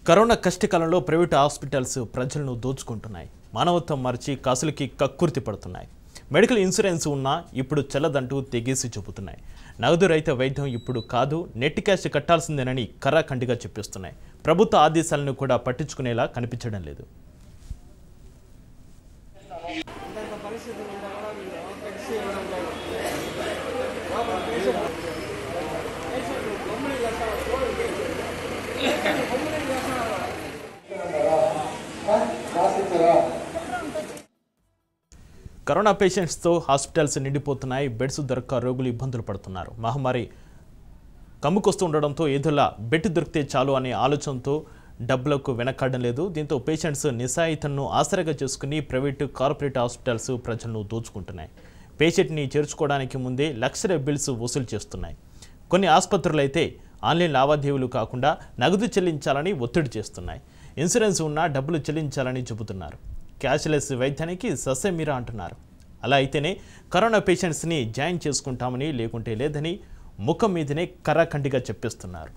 corona కష్టకాలంలో private hospitals ప్రజలను దోచుకుంటున్నాయి మానవత్వం మరిచి కాసులకి కక్కుర్తి పడుతున్నాయి మెడికల్ ఇన్సూరెన్స్ ఉన్నా ఇప్పుడు చెల్లదంటూ తెగేసి చూపుతున్నాయి నగదు రహిత వైద్యం ఇప్పుడు కాదు నెట్ క్యాష్ కట్టాల్సిందేనని కరాఖండిగా చెప్పిస్తున్నాయి ప్రభుత్వ ఆదేశాలను కూడా పట్టించుకునేలా కనిపించడం లేదు కరోనా పేషెంట్స్తో హాస్పిటల్స్ నిండిపోతున్నాయి బెడ్స్ దొరక్క రోగులు ఇబ్బందులు పడుతున్నారు మహమ్మారి కమ్ముకొస్తూ ఉండడంతో ఏదోలా బెడ్ దొరికితే చాలు అనే ఆలోచనతో డబ్బులకు వెనకాడడం లేదు దీంతో పేషెంట్స్ నిస్సాయితను ఆసరగా చేసుకుని ప్రైవేటు కార్పొరేట్ హాస్పిటల్స్ ప్రజలను దోచుకుంటున్నాయి పేషెంట్ని చేర్చుకోవడానికి ముందే లక్షల బిల్స్ వసూలు చేస్తున్నాయి కొన్ని ఆసుపత్రులు అయితే ఆన్లైన్ లావాదేవీలు కాకుండా నగదు చెల్లించాలని ఒత్తిడి చేస్తున్నాయి ఇన్సూరెన్స్ ఉన్నా డబ్బులు చెల్లించాలని చెబుతున్నారు క్యాష్లెస్ వైద్యానికి సస్యమీరా అంటున్నారు అలా అయితేనే కరోనా పేషెంట్స్ని జాయిన్ చేసుకుంటామని లేకుంటే లేదని ముఖం మీదనే కర్రకండిగా చెప్పిస్తున్నారు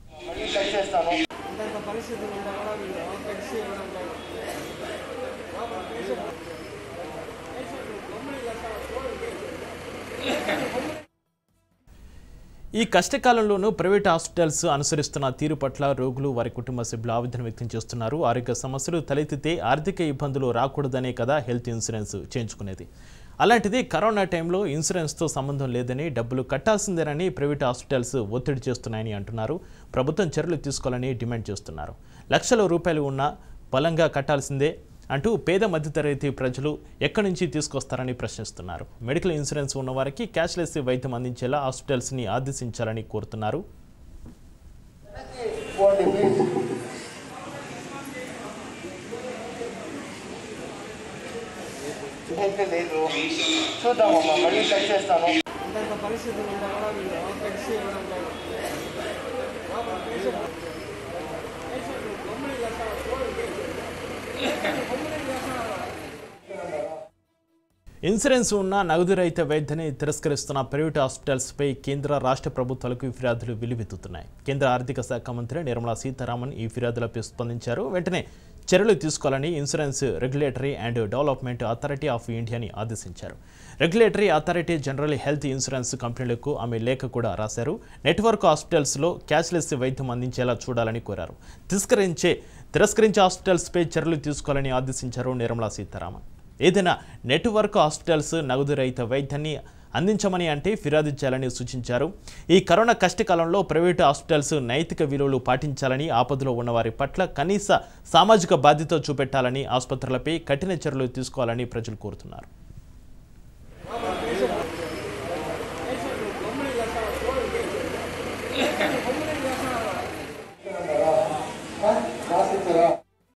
అంతంత పరిస్థితులు ఉంటే కూడా వీళ్ళు కలిసి ఇవ్వడం లేదు ఈ కష్టకాలంలోనూ ప్రైవేట్ హాస్పిటల్స్ అనుసరిస్తున్న తీరు పట్ల రోగులు వారి కుటుంబ సభ్యులు ఆవేదన వ్యక్తం చేస్తున్నారు ఆరోగ్య సమస్యలు తలెత్తితే ఆర్థిక ఇబ్బందులు రాకూడదనే కదా హెల్త్ ఇన్సూరెన్స్ చేయించుకునేది అలాంటిది కరోనా టైంలో ఇన్సూరెన్స్తో సంబంధం లేదని డబ్బులు కట్టాల్సిందేనని ప్రైవేట్ హాస్పిటల్స్ ఒత్తిడి చేస్తున్నాయని అంటున్నారు ప్రభుత్వం చర్యలు తీసుకోవాలని డిమాండ్ చేస్తున్నారు లక్షల రూపాయలు ఉన్న బలంగా కట్టాల్సిందే అంటూ పేద మధ్యతరగతి ప్రజలు ఎక్కడి నుంచి తీసుకొస్తారని ప్రశ్నిస్తున్నారు మెడికల్ ఇన్సూరెన్స్ ఉన్నవారికి క్యాష్లెస్ వైద్యం అందించేలా హాస్పిటల్స్ని ఆదేశించాలని కోరుతున్నారు పోండి ప్లీజ్ అయితే లేదు చూద్దామమ్మా మళ్ళీ చెక్ చేస్తాను అంతంత పరిస్థితులు ఉంటే కూడా వీళ్ళు కలిసి ఇవ్వడం లేదు ఇన్సూరెన్స్ ఉన్న నగదు రహిత వైద్యాన్ని తిరస్కరిస్తున్న ప్రైవేట్ హాస్పిటల్స్పై కేంద్ర రాష్ట్ర ప్రభుత్వాలకు ఈ ఫిర్యాదులు వెల్లువెత్తుతున్నాయి కేంద్ర ఆర్థిక శాఖ మంత్రి నిర్మలా సీతారామన్ ఈ ఫిర్యాదులపై స్పందించారు వెంటనే చర్యలు తీసుకోవాలని insurance regulatory and development authority of ఇండియాని ఆదేశించారు regulatory authority general health insurance కంపెనీలకు ఆమె లేఖ కూడా రాశారు నెట్వర్క్ హాస్పిటల్స్లో క్యాష్లెస్ వైద్యం అందించేలా చూడాలని కోరారు తిరస్కరించే తిరస్కరించే హాస్పిటల్స్పై చర్యలు తీసుకోవాలని ఆదేశించారు నిర్మలా సీతారామన్ ఏదైనా నెట్వర్క్ హాస్పిటల్స్ నగదు రహిత వైద్యాన్ని అందించమని అంటే ఫిర్యాదు చేయాలని సూచించారు ఈ కరోనా కష్టకాలంలో ప్రైవేటు హాస్పిటల్స్ నైతిక విలువలు పాటించాలని ఆపదలో ఉన్నవారి పట్ల కనీస సామాజిక బాధ్యత చూపెట్టాలని ఆసుపత్రులపై కఠిన చర్యలు తీసుకోవాలని ప్రజలు కోరుతున్నారు రాసిస్తారా